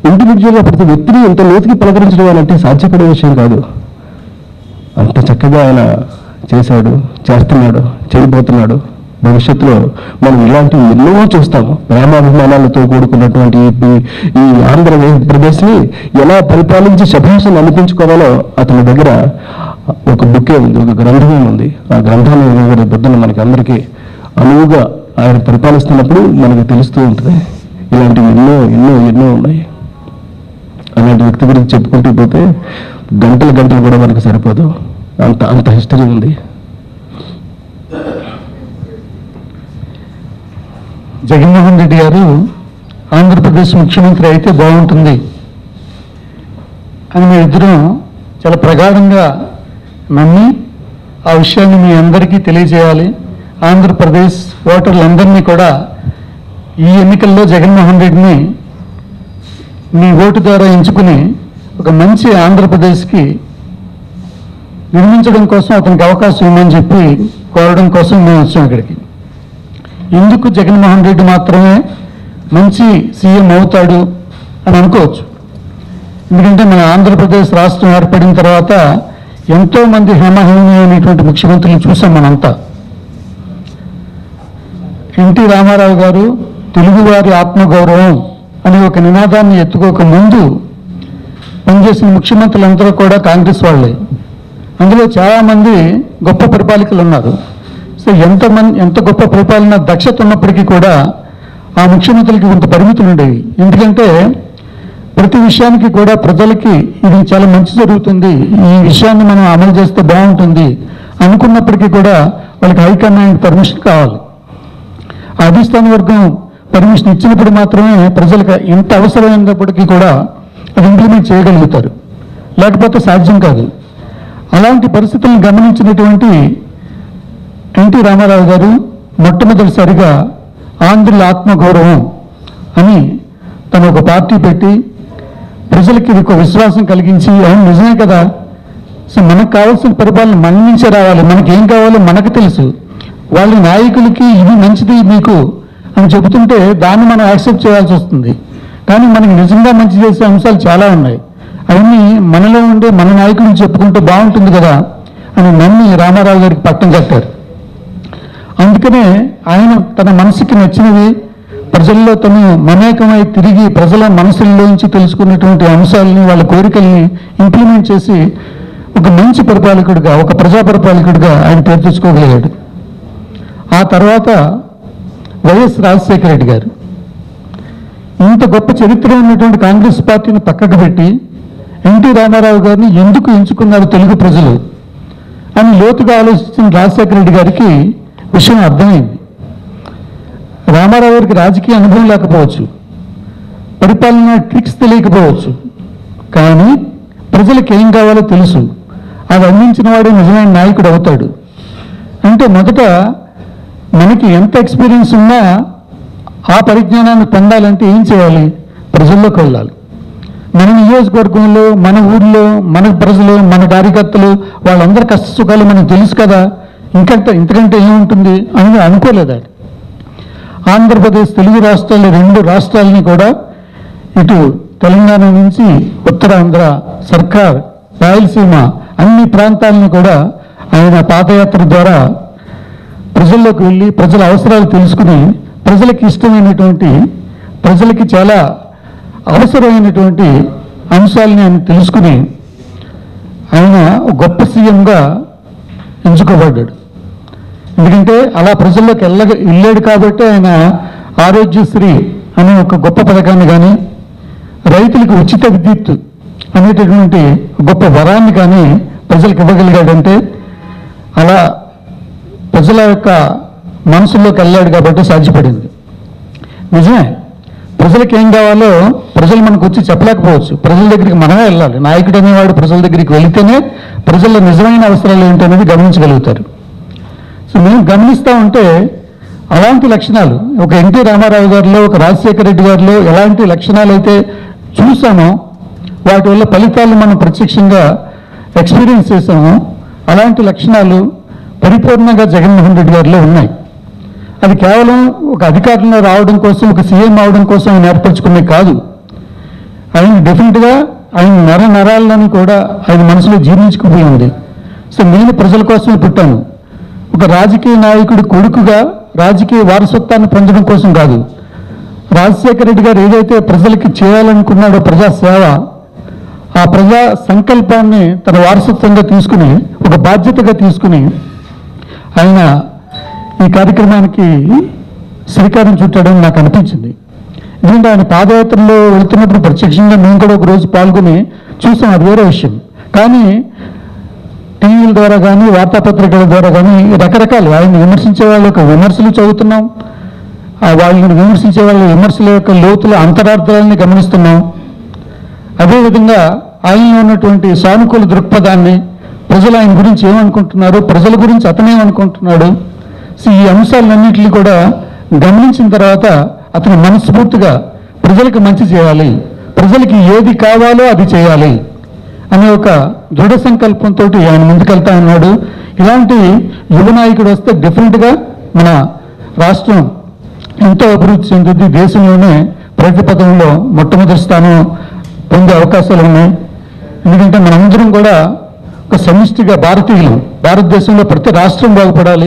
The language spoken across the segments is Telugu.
ఇండివిజువల్గా ప్రతి వ్యక్తిని ఇంత లోతుకి పలకరించడం అని అంటే సాధ్యపడే విషయం కాదు అంత చక్కగా ఆయన చేశాడు చేస్తున్నాడు చేయబోతున్నాడు భవిష్యత్తులో మనం ఇలాంటివి ఎన్నో చూస్తాము ప్రేమాభిమానాలతో కూడుకున్నటువంటి ఈ- ఈ ఆంధ్రప్రదేశ్ని ఎలా పరిపాలించి శభాషను అనిపించుకోవాలో అతని దగ్గర ఒక బుక్కే ఉంది ఒక గ్రంథమే ఉంది ఆ గ్రంథాన్ని దగ్గర పొద్దున్న మనకి అందరికీ అనువుగా ఆయన పరిపాలిస్తున్నప్పుడు మనకు తెలుస్తూ ఉంటుంది ఇలాంటివి ఎన్నో ఎన్నో ఎన్నో ఉన్నాయి అలాంటి వ్యక్తి గురించి చెప్పుకుంటూ పోతే గంటలు గంటలు కూడా మనకు సరిపోదు అంత అంత హిస్టరీ ఉంది జగన్మోహన్ రెడ్డి గారు ఆంధ్రప్రదేశ్ ముఖ్యమంత్రి అయితే బాగుంటుంది అని మేము ఇద్దరం చాలా ప్రగాఢంగా నమ్మి ఆ విషయాన్ని మీ అందరికీ తెలియజేయాలి ఆంధ్రప్రదేశ్ ఓటర్లందరినీ కూడా ఈ ఎన్నికల్లో జగన్మోహన్ రెడ్డిని మీ ఓటు ద్వారా ఎంచుకుని ఒక మంచి ఆంధ్రప్రదేశ్కి నిర్మించడం కోసం అతనికి అవకాశం ఇవ్వమని చెప్పి కోరడం కోసం మేము వచ్చాం ఇక్కడికి ఎందుకు జగన్మోహన్ రెడ్డి మాత్రమే మంచి సీఎం అవుతాడు అని అనుకోవచ్చు ఎందుకంటే మన ఆంధ్రప్రదేశ్ రాష్ట్రం ఏర్పడిన తర్వాత ఎంతో మంది హేమహేమి అనేటువంటి ముఖ్యమంత్రులు చూసాం మనంతా ఎన్టీ రామారావు గారు తెలుగువారి ఆత్మగౌరవం అనే ఒక నినాదాన్ని ఎత్తుకోక ముందు పనిచేసిన ముఖ్యమంత్రులందరూ కూడా కాంగ్రెస్ వాళ్ళే అందులో చాలామంది గొప్ప పరిపాలకులు ఉన్నారు సో ఎంతమంది ఎంత గొప్ప పరిపాలన దక్షత ఉన్నప్పటికీ కూడా ఆ ముఖ్యమంత్రులకి కొంత పరిమితులు ఉండేవి ఎందుకంటే ప్రతి విషయానికి కూడా ప్రజలకి ఇది చాలా మంచి జరుగుతుంది ఈ విషయాన్ని మనం అమలు చేస్తే బాగుంటుంది అనుకున్నప్పటికీ కూడా వాళ్ళకి హైకమాండ్ పర్మిషన్ కావాలి ఆ అధిష్టాన వర్గం పర్మిషన్ ఇచ్చినప్పుడు మాత్రమే ప్రజలకు ఎంత అవసరమైనప్పటికీ కూడా అది ఇంప్లిమెంట్ చేయగలుగుతారు లేకపోతే సాధ్యం కాదు అలాంటి పరిస్థితులను గమనించినటువంటి ఎన్టీ రామారావు గారు మొట్టమొదటిసారిగా ఆంధ్రుల ఆత్మగౌరవం అని తను ఒక పార్టీ పెట్టి ప్రజలకి ఇది ఒక విశ్వాసం కలిగించి అవును నిజమే కదా సో మనకు కావాల్సిన పరిపాలన మన నుంచే రావాలి మనకి ఏం కావాలో మనకు తెలుసు వాళ్ళ నాయకులకి ఇది మంచిది మీకు అని చెబుతుంటే దాన్ని మనం యాక్సెప్ట్ చేయాల్సి వస్తుంది కానీ మనకి నిజంగా మంచి చేసే అంశాలు చాలా ఉన్నాయి అవన్నీ మనలో ఉండే మన నాయకుడిని చెప్పుకుంటే బాగుంటుంది కదా అని నమ్మి రామారావు గారికి పట్టం కట్టారు అందుకనే ఆయన తన మనసుకి నచ్చినవి ప్రజల్లో తను మమేకమై తిరిగి ప్రజల మనసుల్లోంచి తెలుసుకున్నటువంటి అంశాలని వాళ్ళ కోరికల్ని ఇంప్లిమెంట్ చేసి ఒక మంచి పరిపాలకుడిగా ఒక ప్రజా పరిపాలకుడిగా ఆయన పేరు తెచ్చుకోగలిగాడు ఆ తర్వాత వైఎస్ రాజశేఖర రెడ్డి గారు ఇంత గొప్ప చరిత్ర ఉన్నటువంటి కాంగ్రెస్ పార్టీని పక్కకు పెట్టి ఎన్టీ రామారావు గారిని ఎందుకు ఎంచుకున్నారు తెలుగు ప్రజలు అని లోతుగా ఆలోచించిన రాజశేఖర రెడ్డి గారికి విషయం అర్థమైంది రామారావు గారికి రాజకీయ అనుభవం లేకపోవచ్చు పరిపాలన ట్రిక్స్ తెలియకపోవచ్చు కానీ ప్రజలకు ఏం కావాలో తెలుసు అది అందించిన వాడే నిజమైన నాయకుడు అవుతాడు అంటే మొదట మనకి ఎంత ఎక్స్పీరియన్స్ ఉన్నా ఆ పరిజ్ఞానాన్ని పొందాలంటే ఏం చేయాలి ప్రజల్లోకి వెళ్ళాలి మన నియోజకవర్గంలో మన ఊర్లో మన ప్రజలు మన కార్యకర్తలు వాళ్ళందరి కష్ట సుఖాలు మనకు తెలుసు కదా ఇంకంత ఇంతకంటే ఏముంటుంది అని అనుకోలేదు ఆయన ఆంధ్రప్రదేశ్ తెలుగు రాష్ట్రాలు రెండు రాష్ట్రాలని కూడా ఇటు తెలంగాణ నుంచి ఉత్తరాంధ్ర సర్కార్ రాయలసీమ అన్ని ప్రాంతాలని కూడా ఆయన పాదయాత్ర ద్వారా ప్రజల్లోకి వెళ్ళి ప్రజల అవసరాలు తెలుసుకుని ప్రజలకి ఇష్టమైనటువంటి ప్రజలకి చాలా అవసరమైనటువంటి అంశాలని ఆయన తెలుసుకుని ఆయన ఒక గొప్ప సీఎంగా ఎంచుకోబడ్డాడు ఎందుకంటే అలా ప్రజల్లోకి వెళ్ళ వెళ్ళాడు కాబట్టి ఆయన ఆరోగ్యశ్రీ అనే ఒక గొప్ప పథకాన్ని కానీ రైతులకు ఉచిత విద్యుత్ అనేటటువంటి గొప్ప వరాన్ని కానీ ప్రజలకు ఇవ్వగలిగాడంటే అలా ప్రజల యొక్క మనసుల్లోకి వెళ్ళాడు కాబట్టి సాధ్యపడింది నిజమే ప్రజలకు ఏం కావాలో ప్రజలు మనకు వచ్చి చెప్పలేకపోవచ్చు ప్రజల దగ్గరికి మనమే వెళ్ళాలి నాయకుడు అనేవాడు ప్రజల దగ్గరికి వెళితేనే ప్రజల నిజమైన అవసరాలు ఏంటనేది గమనించగలుగుతారు సో మేము గమనిస్తూ ఉంటే అలాంటి లక్షణాలు ఒక ఎన్టీ రామారావు గారిలో ఒక రాజశేఖర రెడ్డి గారిలో ఎలాంటి లక్షణాలు అయితే చూసామో వాటి వల్ల ఫలితాలు మనం ప్రత్యక్షంగా ఎక్స్పీరియన్స్ చేసామో అలాంటి లక్షణాలు పరిపూర్ణంగా జగన్మోహన్ రెడ్డి గారిలో ఉన్నాయి అది కేవలం ఒక అధికారంలో రావడం కోసం ఒక సీఎం అవడం కోసం ఆయన ఏర్పరచుకునే కాదు ఆయన డెఫినెట్గా ఆయన నర నరాలని కూడా ఆయన మనసులో జీర్ణించుకుపోయి ఉంది సో నేను ప్రజల కోసమే పుట్టాను ఒక రాజకీయ నాయకుడి కొడుకుగా రాజకీయ వారసత్వాన్ని పొందడం కోసం కాదు రాజశేఖర రెడ్డి గారు ఏదైతే ప్రజలకి చేయాలనుకున్నాడో ప్రజా సేవ ఆ ప్రజా సంకల్పాన్ని తన వారసత్వంగా తీసుకుని ఒక బాధ్యతగా తీసుకుని ఆయన ఈ కార్యక్రమానికి శ్రీకారం చుట్టాడని నాకు అనిపించింది ఎందుకంటే ఆయన పాదయాత్రలో వెళ్తున్నప్పుడు ప్రత్యక్షంగా మేము కూడా ఒక రోజు పాల్గొని చూసాం అది వేరే విషయం కానీ టీవీల ద్వారా కానీ వార్తాపత్రికల ద్వారా కానీ రకరకాలు ఆయన విమర్శించే వాళ్ళ యొక్క విమర్శలు చదువుతున్నాం ఆ వాళ్ళని విమర్శించే వాళ్ళ విమర్శల యొక్క లోతుల అంతరార్థాలని గమనిస్తున్నాం అదేవిధంగా ఆయనలో ఉన్నటువంటి సానుకూల దృక్పథాన్ని ప్రజలు ఆయన గురించి ఏమనుకుంటున్నారు ప్రజల గురించి అతనేమనుకుంటున్నాడు సో ఈ అంశాలన్నింటినీ కూడా గమనించిన తర్వాత అతను మనస్ఫూర్తిగా ప్రజలకు మంచి చేయాలి ప్రజలకి ఏది కావాలో అది చేయాలి అనే ఒక దృఢ సంకల్పంతో ఆయన ముందుకెళ్తా ఉన్నాడు ఇలాంటి యువ నాయకుడు వస్తే డెఫినెట్గా మన రాష్ట్రం ఎంతో అభివృద్ధి చెందుద్ది దేశంలోనే ప్రగతి పథంలో మొట్టమొదటి స్థానం పొందే అవకాశాలు ఉన్నాయి ఎందుకంటే మనందరం కూడా ఒక సమిష్టిగా భారతీయులు భారతదేశంలో ప్రతి రాష్ట్రం బాగుపడాలి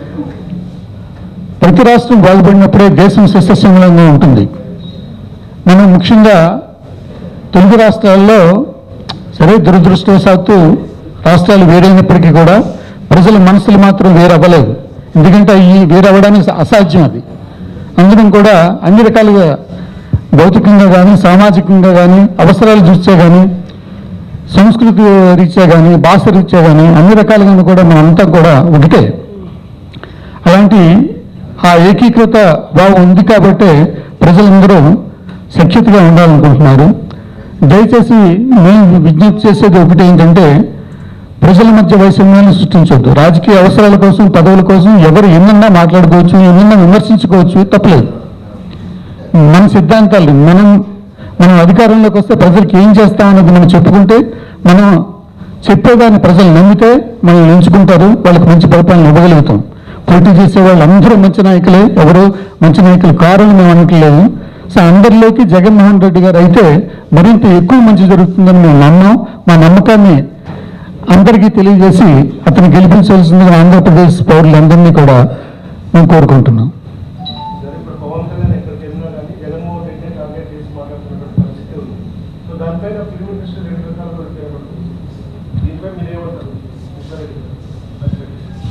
ప్రతి రాష్ట్రం బాగుపడినప్పుడే దేశం సస్యశ్యామలంగా ఉంటుంది మనం ముఖ్యంగా తెలుగు రాష్ట్రాల్లో సరే దురదృష్టవశాత్తు రాష్ట్రాలు వేరైనప్పటికీ కూడా ప్రజల మనసులు మాత్రం వేరవ్వలేదు ఎందుకంటే ఈ వేరవ్వడానికి అసాధ్యం అది అందరం కూడా అన్ని రకాలుగా భౌతికంగా కానీ సామాజికంగా కానీ అవసరాలు దృష్ట్యా కానీ సంస్కృతి రీత్యా కానీ భాష రీత్యా కానీ అన్ని రకాలుగా కూడా మనంతా కూడా ఒకటే అలాంటి ఆ ఏకీకృత భావం ఉంది కాబట్టే ప్రజలందరూ సఖ్యతగా ఉండాలనుకుంటున్నారు దయచేసి నేను విజ్ఞప్తి చేసేది ఒకటి ఏంటంటే ప్రజల మధ్య వైషమ్యాన్ని సృష్టించొద్దు రాజకీయ అవసరాల కోసం పదవుల కోసం ఎవరు ఎన్నన్నా మాట్లాడుకోవచ్చు ఎన్నన్నా విమర్శించుకోవచ్చు తప్పలేదు మన సిద్ధాంతాలు మనం మనం అధికారంలోకి వస్తే ప్రజలకు ఏం చేస్తామన్నది మనం చెప్పుకుంటే మనం చెప్పేదాన్ని ప్రజలు నమ్మితే మనల్ని ఎంచుకుంటారు వాళ్ళకి మంచి పరిపాలన ఇవ్వగలుగుతాం పోటీ చేసే వాళ్ళు అందరూ మంచి నాయకులే ఎవరు మంచి నాయకులు కారని మేము అనట్లేదు సో అందరిలోకి జగన్మోహన్ రెడ్డి గారు అయితే మరింత ఎక్కువ మంచి జరుగుతుందని మేము నమ్మాం మా నమ్మకాన్ని అందరికీ తెలియజేసి అతను గెలిపించవలసిందిగా ఆంధ్రప్రదేశ్ పౌరులందరినీ కూడా మేము కోరుకుంటున్నాం సరే ఇప్పుడు పవన్ కళ్యాణ్ ఎక్కడికి వెళ్ళినా కానీ జగన్మోహన్ రెడ్డి టార్గెట్ చేసి మాట్లాడుతున్నటువంటి పరిస్థితి ఉంది సో దానిపైన ఫిల్మ్ ఇండస్ట్రీ రెండు రకాలుగా ఉపయోగపడుతుంది దీనిపై మీరు ఏమంటారు కృష్ణారెడ్డి గారు?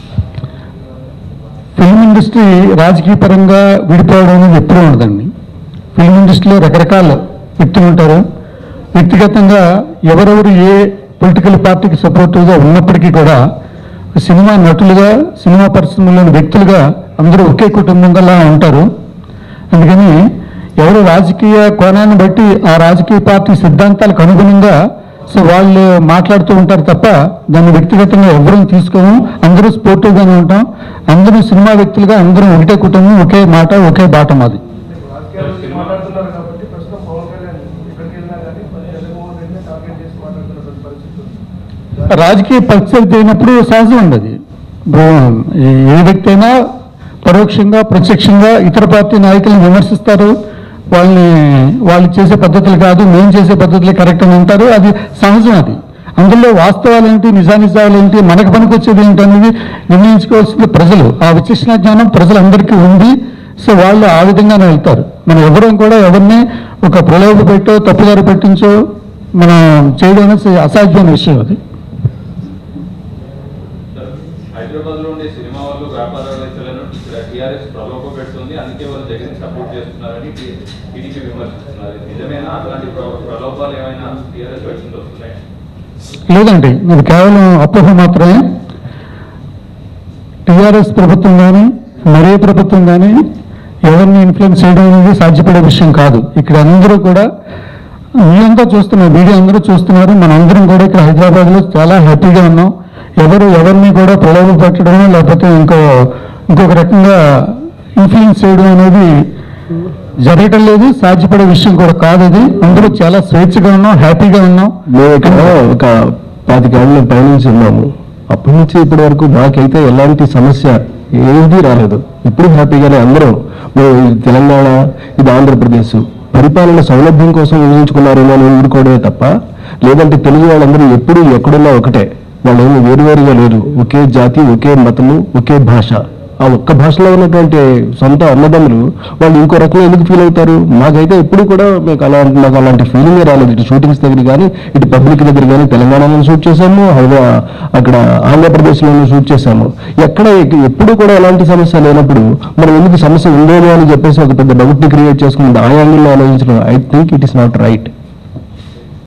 ఫిల్మ్ ఇండస్ట్రీ రాజకీయ పరంగా విడిపోవడం అనేది ఎప్పుడూ ఉండదండి ఫిల్మ్ ఇండస్ట్రీలో రకరకాల వ్యక్తులు ఉంటారు వ్యక్తిగతంగా ఎవరెవరు ఏ పొలిటికల్ పార్టీకి సపోర్టివ్గా ఉన్నప్పటికీ కూడా సినిమా నటులుగా సినిమా పరిశ్రమలోని వ్యక్తులుగా అందరూ ఒకే కుటుంబంగా ఉంటారు అందుకని ఎవరు రాజకీయ కోణాన్ని బట్టి ఆ రాజకీయ పార్టీ సిద్ధాంతాలకు అనుగుణంగా సో వాళ్ళు మాట్లాడుతూ ఉంటారు తప్ప దాన్ని వ్యక్తిగతంగా ఎవరూ తీసుకోము అందరూ స్పోర్టివ్గానే ఉంటాం అందరూ సినిమా వ్యక్తులుగా అందరం ఒకటే కుటుంబం ఒకే మాట ఒకే బాట మాది రాజకీయాల గురించి మాట్లాడుతున్నారు కాబట్టి ప్రస్తుతం పవన్ కళ్యాణ్ ఎక్కడికి వెళ్ళినా కానీ జగన్మోహన్ రెడ్డిని టార్గెట్ చేసి మాట్లాడుతున్నటువంటి పరిస్థితి ఉంది రాజకీయ పరిస్థితి అయినప్పుడు సహజం ఉంది అది ఇప్పుడు ఏ- ఏ వ్యక్తి అయినా పరోక్షంగా ప్రత్యక్షంగా ఇతర పార్టీ నాయకులను విమర్శిస్తారు వాళ్ళని వాళ్ళు చేసే పద్ధతులు కాదు మేము చేసే పద్ధతులే కరెక్ట్ అని అంటారు అది సహజం అది అందులో వాస్తవాలు ఏంటి నిజానిజాలు ఏంటి మనకు పనికొచ్చేది ఏంటి అనేది నిర్ణయించుకోవాల్సింది ప్రజలు ఆ విచక్షణ జ్ఞానం ప్రజలందరికీ ఉంది సో వాళ్ళు ఆ విధంగానే వెళ్తారు మనం ఎవరం కూడా ఎవరిని ఒక ప్రలోభ పెట్టో తప్పుదారి పెట్టించో మనం చేయడం అనేది అసాధ్యమైన విషయం అది హైదరాబాద్ లో ఉండే సినిమా వాళ్ళు వ్యాపారవేత్తలను ఇక్కడ టీఆర్ఎస్ ప్రలోభ పెడుతుంది అందుకే వాళ్ళు జగన్ సపోర్ట్ చేస్తున్నారని టీడీపీ విమర్శిస్తున్నారు ఇది నిజమేనా అలాంటి ప్ర- ప్రలోభాలు ఏమైనా టీఆర్ఎస్ వైపు నుంచి వస్తున్నాయి లేదండి ఇది కేవలం అపోహ మాత్రమే టీఆర్ఎస్ ప్రభుత్వం కానీ మరే ప్రభుత్వం కానీ ఎవరిని ఇన్ఫ్లుయెన్స్ చేయడం అనేది సాధ్యపడే విషయం కాదు ఇక్కడ అందరూ కూడా మీరంతా చూస్తున్నారు మీడియా అందరూ చూస్తున్నారు మనందరం కూడా ఇక్కడ హైదరాబాద్లో చాలా హ్యాపీగా ఉన్నాం ఎవరు ఎవరిని కూడా ప్రలోభ పెట్టడం లేకపోతే ఇంకో ఇంకొక రకంగా ఇన్ఫ్లుయెన్స్ చేయడం అనేది జరగటం లేదు సాధ్యపడే విషయం కూడా కాదు అది అందరూ చాలా స్వేచ్ఛగా ఉన్నాం హ్యాపీగా ఉన్నాం మేము ఇక్కడ ఒక పాతికేళ్ళ పైనుంచి ఉన్నాము అప్పటి నుంచి ఇప్పటి వరకు మాకైతే ఎలాంటి సమస్య ఏది రాలేదు ఇప్పుడు హ్యాపీగానే అందరం మేము ఇది తెలంగాణ ఇది ఆంధ్రప్రదేశ్ పరిపాలన సౌలభ్యం కోసం విభజించుకున్నారేమో అని ఊరుకోవడమే తప్ప లేదంటే తెలుగు వాళ్ళందరూ ఎప్పుడూ ఎక్కడున్నా ఒకటే వాళ్ళు ఏమి వేరువేరుగా లేరు ఒకే జాతి ఒకే మతము ఒకే భాష ఆ ఒక్క భాషలో ఉన్నటువంటి సొంత అన్నదమ్ములు వాళ్ళు ఇంకో రకంగా ఎందుకు ఫీల్ అవుతారు మాకైతే ఎప్పుడు కూడా మీకు అలా మాకు అలాంటి ఫీలింగే రాలేదు ఇటు షూటింగ్స్ దగ్గర కానీ ఇటు పబ్లిక్ దగ్గర కానీ తెలంగాణలో షూట్ చేశాము హైదా అక్కడ ఆంధ్రప్రదేశ్లోనూ షూట్ చేశాము ఎక్కడ ఎక్- ఎప్పుడు కూడా ఎలాంటి సమస్య లేనప్పుడు మనం ఎందుకు సమస్య ఉండేది అని చెప్పేసి ఒక పెద్ద డౌట్ని క్రియేట్ చేసుకుని ఆ యాంగిల్లో ఆలోచించడం I think it is not right